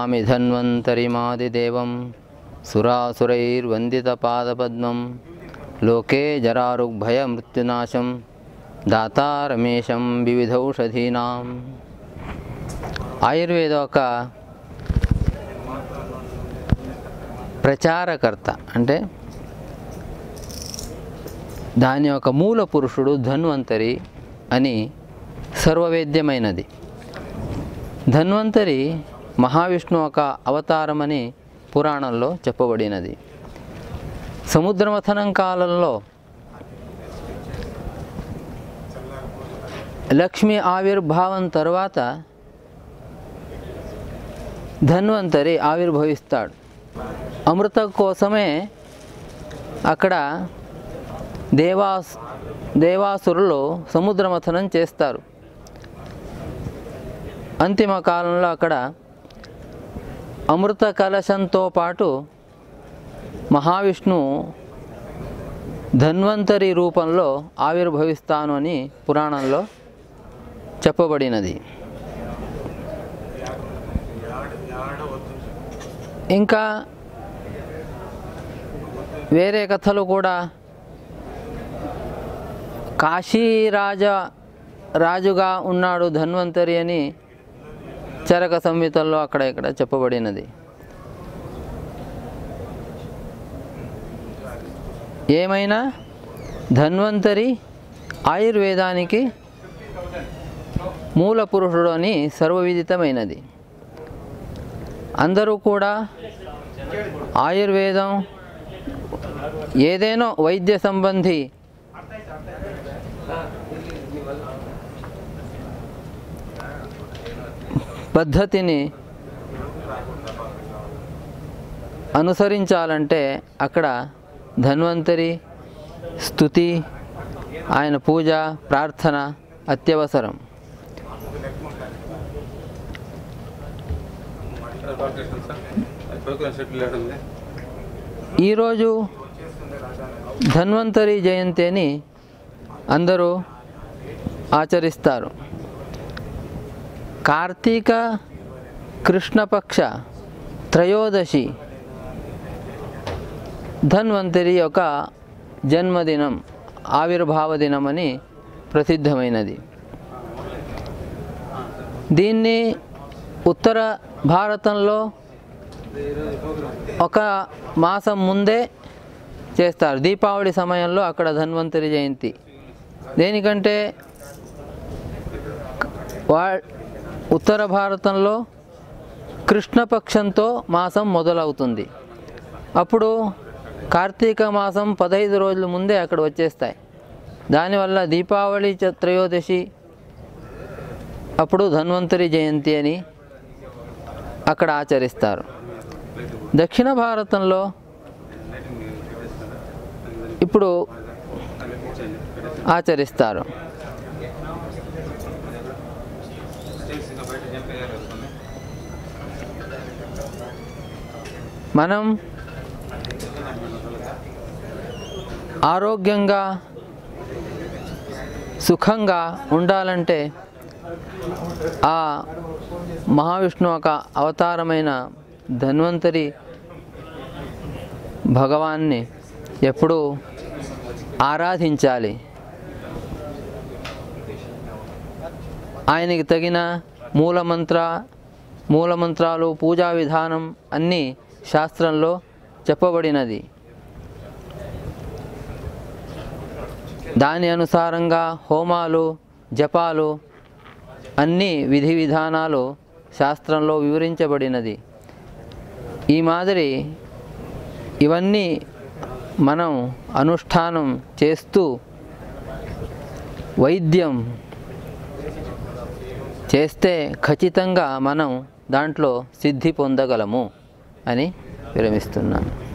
నమామి ధన్వంతరిమాదిదేవం సురాసురైర్వందితపాదపద్మం లోకే జరారుగ్భయమృత్యునాశం దాతారమేశం వివిధౌషధీనాం ఆయుర్వేద ఒక ప్రచారకర్త అంటే దాని యొక్క మూల పురుషుడు ధన్వంతరి అని సర్వవేద్యమైనది ధన్వంతరి మహావిష్ణు ఒక అవతారమని పురాణంలో చెప్పబడినది సముద్రమథనం కాలంలో లక్ష్మి ఆవిర్భావం తర్వాత ధన్వంతరి ఆవిర్భవిస్తాడు అమృతం కోసమే అక్కడ దేవాస్ దేవాసురులు సముద్రమథనం చేస్తారు అంతిమ కాలంలో అక్కడ అమృత కలశంతో పాటు మహావిష్ణు ధన్వంతరి రూపంలో ఆవిర్భవిస్తాను అని పురాణంలో చెప్పబడినది ఇంకా వేరే కథలు కూడా కాశీరాజ రాజుగా ఉన్నాడు ధన్వంతరి అని చరక సంహితల్లో అక్కడ ఇక్కడ చెప్పబడినది ఏమైనా ధన్వంతరి ఆయుర్వేదానికి మూల పురుషుడు అని సర్వవిదితమైనది అందరూ కూడా ఆయుర్వేదం ఏదేనో వైద్య సంబంధి పద్ధతిని అనుసరించాలంటే అక్కడ ధన్వంతరి స్థుతి ఆయన పూజ ప్రార్థన అత్యవసరం ఈరోజు ధన్వంతరి జయంతి అని అందరూ ఆచరిస్తారు కార్తీక కృష్ణపక్ష త్రయోదశి ధన్వంతరి యొక్క జన్మదినం ఆవిర్భావ దినం అని ప్రసిద్ధమైనది దీన్ని ఉత్తర భారతంలో ఒక మాసం ముందే చేస్తారు దీపావళి సమయంలో అక్కడ ధన్వంతరి జయంతి దేనికంటే వా ఉత్తర భారతంలో కృష్ణపక్షంతో మాసం మొదలవుతుంది అప్పుడు కార్తీక మాసం పదహైదు రోజుల ముందే అక్కడ వచ్చేస్తాయి దానివల్ల దీపావళి చ- త్రయోదశి అప్పుడు ధన్వంతరి జయంతి అని అక్కడ ఆచరిస్తారు దక్షిణ భారతంలో ఇప్పుడు ఆచరిస్తారు మనం ఆరోగ్యంగా సుఖంగా ఉండాలంటే ఆ మహావిష్ణు ఒక అవతారమైన ధన్వంతరి భగవాన్ని ఎప్పుడూ ఆరాధించాలి ఆయనకి తగిన మూలమంత్ర మూలమంత్రాలు పూజా విధానం అన్నీ శాస్త్రంలో చెప్పబడినది దాని అనుసారంగా హోమాలు జపాలు అన్ని విధి విధానాలు శాస్త్రంలో వివరించబడినది ఈ మాదిరి ఇవన్నీ మనం అనుష్ఠానం చేస్తూ వైద్యం చేస్తే ఖచ్చితంగా మనం దాంట్లో సిద్ధి పొందగలము అని విరమిస్తున్నాను